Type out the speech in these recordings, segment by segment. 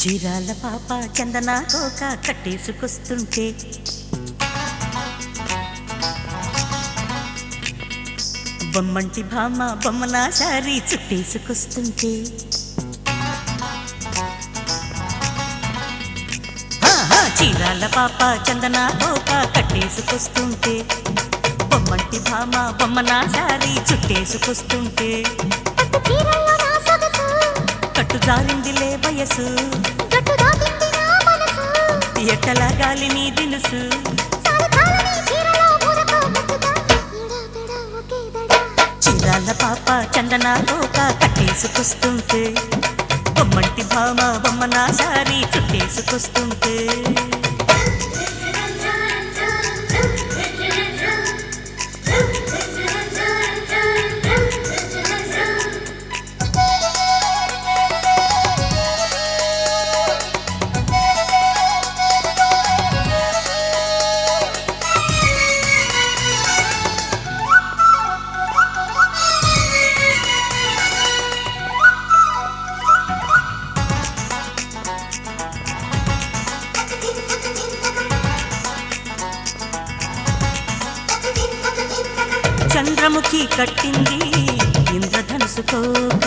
చీరాల పాప చందన కోక కట్టేసుకొస్తుంటే బొమ్మంటి భామ బొమ్మన శారీ చుట్టేసుకొస్తుంటే ఆహా, చీరాల పాప చందన కోక కట్టేసుకొస్తుంటే బొమ్మంటి భామ బొమ్మన శారీ చుట్టేసుకొస్తుంటే పట్టు చీరల్లో నా సొగసు, కట్టు జారిందిలే వయసు గట్టు దాటింది నా మనసు. ఎట్టలా గాలి నీ దినుసు సాలు చాలని చీరలో ఊరకో ముద్దుగా, ఈడా పెడా ఒకే దడా. చీరాల పాప చందన కోక కట్టేసుకొస్తుంటే బొమ్మంటి భామ బొమ్మన శారీ చుట్టేసుకొస్తుంటే చంద్రముఖి కట్టింది ఇంద్రధనుసు కోక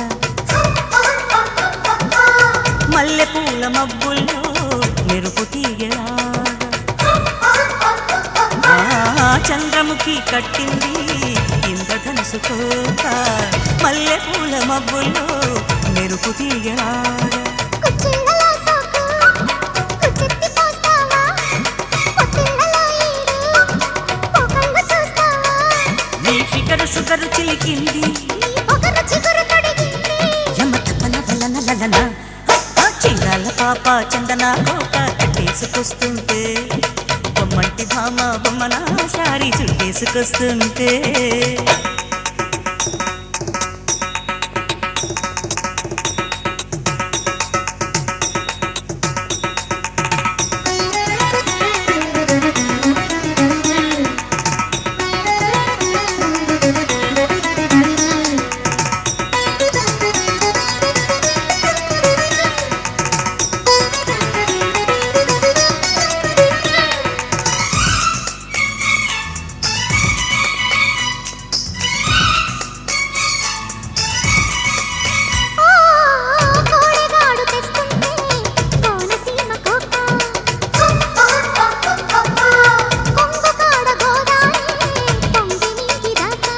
మల్లెపూల మబ్బుల్లో మెరుపు తీగలాగా ఆ, చంద్రముఖి కట్టింది ఇంద్రధనుసు కోక మల్లెపూల మబ్బుల్లో మెరుపు తీగలాగా కుచ్చిళ్ళలో సోకు, కుచ్చెత్తి పోస్తావా? పొత్తిళ్ళలో ఈడు, పోకళ్ళు చూస్తావా? నీ ఫిగరు సుగరు చిలికింది నీ పొగరు చిగురు తొడిగింది. యమ తపన వలన లలన ఆ చీరాల పాప చందన కోక కట్టేసుకొస్తుంటే బొమ్మంటి భామ బొమ్మన శారీ చుట్టేసుకొస్తుంటే ఓ కోడెగాడు తెస్తుంటే కోనసీమ కోక. కొంగు కాడ గోదారి పొంగి నీకి దాకా.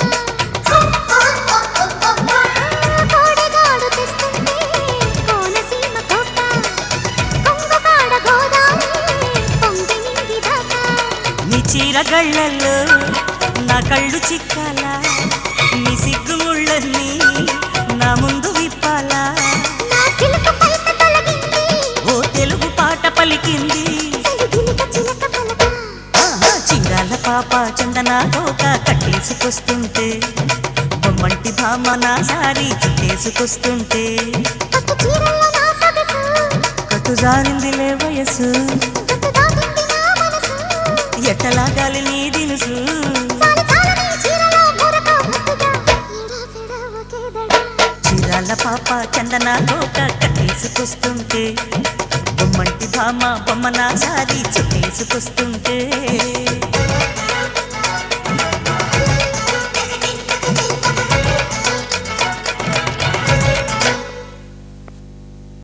కోడెగాడు తెస్తుంటే కోనసీమ కోక. కొంగు కాడ గోదారి పొంగి నీకి దాకా. నీ చీర గళ్ళల్లో నా కళ్ళు చిక్కాలా నీ సిగ్గుముళ్ళన్నీ నా ముందు విప్పాలా నా చిలుక పలక తొలగింది ఓ తెలుగు పాట పలికింది సలిగిలిక చిలక పలక. ఆహా, చీరాల పాప చందన కోక కట్టేసుకొస్తుంటే బొమ్మంటి భామ నా సారీ చుట్టేసుకొస్తుంటే పట్టు చీరల్లో నా సొగసు, కట్టు జారిందిలే వయసు గట్టు దాటింది నా మనసు. ఎట్టలాగాలి నీ దినుసు చాలు చాలని చీరలో ఊరకో ముద్దుగా, ఈడా పెడా ఒకే దడా. చీరాల పాప చందన కోక కట్టేసుకొస్తుంటే బొమ్మంటి భామ బొమ్మ నా సారీ చుట్టేసుకొస్తుంటే